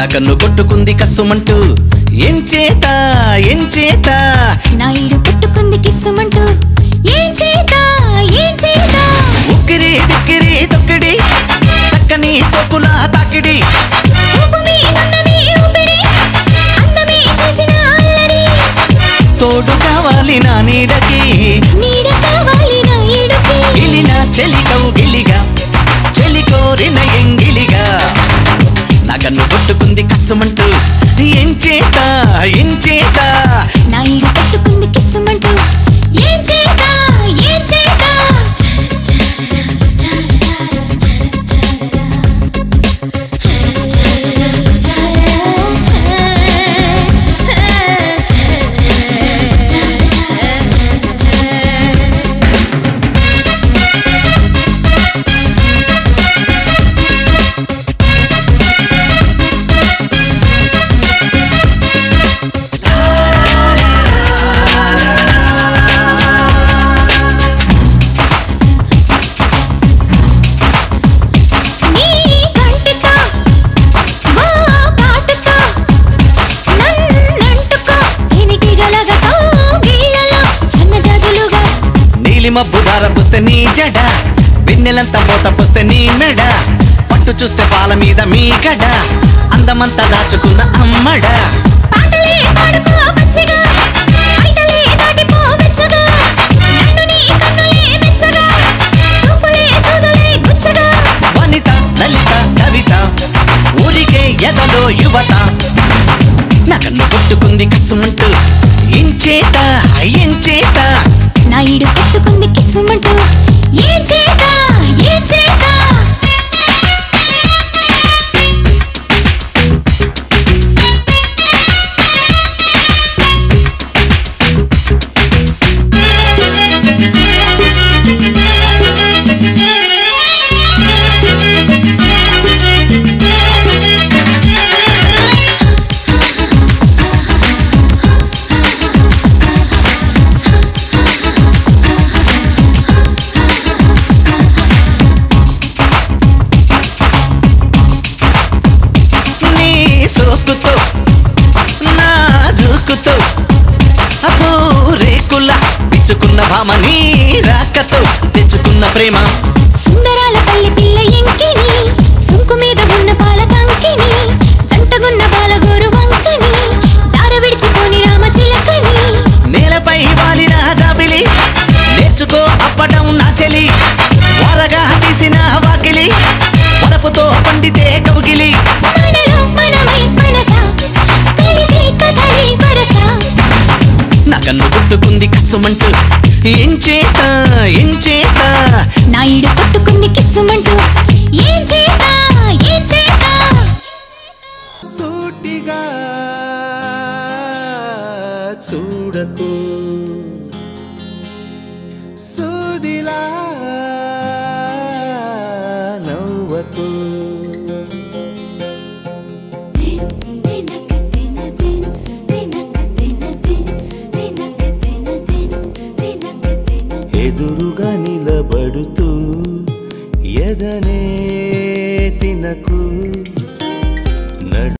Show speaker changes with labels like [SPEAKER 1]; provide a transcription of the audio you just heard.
[SPEAKER 1] కన్ను కొట్టుకుంది కస్సుమంటూ ఏం చేత ఏం చేత
[SPEAKER 2] నాయుడు పుట్టుకుంది కిస్సుమంటూ ఏం చేత ఏం చేత
[SPEAKER 1] ఉక్కిరి బిక్కిరి తొక్కిడి చక్కని సోకుల తాకిడి
[SPEAKER 2] ఊపు మీదున్నది ఊపిరి అందమే చేసిన అల్లరి
[SPEAKER 1] తోడు కావాలి నా నీడకి
[SPEAKER 2] నీడ కావాలి నాయుడుకి
[SPEAKER 1] గిలిన చెలికౌ గిలిగా చెలి కోరిన ఎంగిలిగా నా కన్ను కొట్టుకుంది కస్సుమంటూ ఏం చేత ఏం చేత
[SPEAKER 2] నాయుడు పుట్టుకుంది కిస్సుమంటూ ఏం చేత ఏం చేత నీ కంటితో వా కాటుతో నన్నంటుకో ఎనిటి గలగతో గీళ్ళలో సన్నజాజులుగా
[SPEAKER 1] నీలి మబ్బు దార పుస్తే నీ జడ వెన్నెలంతా పోత పుస్తే నీ మెడ పట్టు చూస్తే పాల మీద మీ గడ అందమంతా దాచుకున్న అమ్మడ
[SPEAKER 2] పాటలే పాడుకో పచ్చిగా బయటలే దాటిపో వెచ్చగా నన్ను నీ కన్నులే మెచ్చగా చూపులే సూదులే గుచ్చగా
[SPEAKER 1] వనిత లలిత కవిత ఊరికే ఎదలో యువత నా కన్ను కొట్టుకుంది కసుమంటూ ఏం చేత ఏం చేత
[SPEAKER 2] నాయుడు కొట్టుకుంది కిస్సుమంటూ ఏ చేత ఏ చేత
[SPEAKER 1] నీ సోకుతో నా జోకుతో అపో రేకుల పిచ్చుకున్న భామ నీ రాకతో తెచ్చుకున్న ప్రేమ
[SPEAKER 2] సుందరాల పల్లి పిల్ల ఎంకిని సుంకు మీద ఉన్న పాల కంకిని జంటగున్న బాలగోరు వంకని దార విడిచిపోని రామ చిలకని
[SPEAKER 1] నేలపై వాలిన జాబిలి నేర్చుకో అప్పటం నా చెలి వరగా తీసిన వాకిలి వరపుతో పండితే కౌగిలి
[SPEAKER 2] మనలో మనమై మనస కలిసి కథలి వరస
[SPEAKER 1] నా కన్ను కొట్టుకుంది కసుమంటూ ఏం చేత ఏం చేత
[SPEAKER 2] నాయుడు కొట్టుకుంది కిస్సుమంటూ ఏం చేత ఏం చేత
[SPEAKER 1] సూటిగా చూడకు సూదిలా నవ్వకు ఎదురుగా నిలబడుతూ ఎదనే తినకు